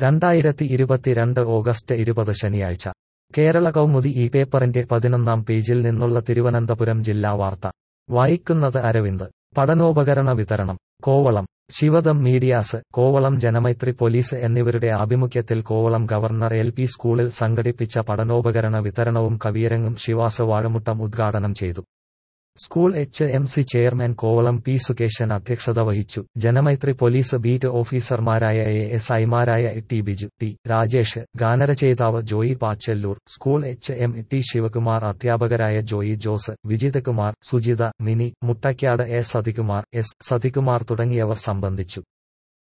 രണ്ടായിരത്തി ഇരുപത്തിരണ്ട് ഓഗസ്റ്റ് ഇരുപത് ശനിയാഴ്ച കേരള കൗമുദി ഈ പേപ്പറിന്റെ പതിനൊന്നാം പേജിൽ നിന്നുള്ള തിരുവനന്തപുരം ജില്ലാ വാർത്ത വായിക്കുന്നത് അരവിന്ദ് പഠനോപകരണ വിതരണം കോവളം ശിവദം മീഡിയാസ് കോവളം ജനമൈത്രി പോലീസ് എന്നിവരുടെ ആഭിമുഖ്യത്തിൽ കോവളം ഗവർണർ എൽ പി സ്കൂളിൽ സംഘടിപ്പിച്ച പഠനോപകരണ വിതരണവും കവിയരങ്ങും ശിവാസ് വാഴമുട്ടം ഉദ്ഘാടനം ചെയ്തു school H M C chairman Kovalam P Sukesan അധ്യക്ഷത വഹിച്ചു ജനമൈത്രി പോലീസ് ബീറ്റ് ഓഫീസർമാരായ എ എസ് ഐമാരായ ടി ബിജു ടി രാജേഷ് ഗാനരചയിതാവ് Joy Pachalloor school H M T Sivakumar അധ്യാപകരായ ജോയി ജോസ് വിജിത് കുമാർ സുജിത മിനി മുട്ടയ്ക്കാട് എ സതികുമാർ എസ് സതികുമാർ തുടങ്ങിയവർ സംബന്ധിച്ചു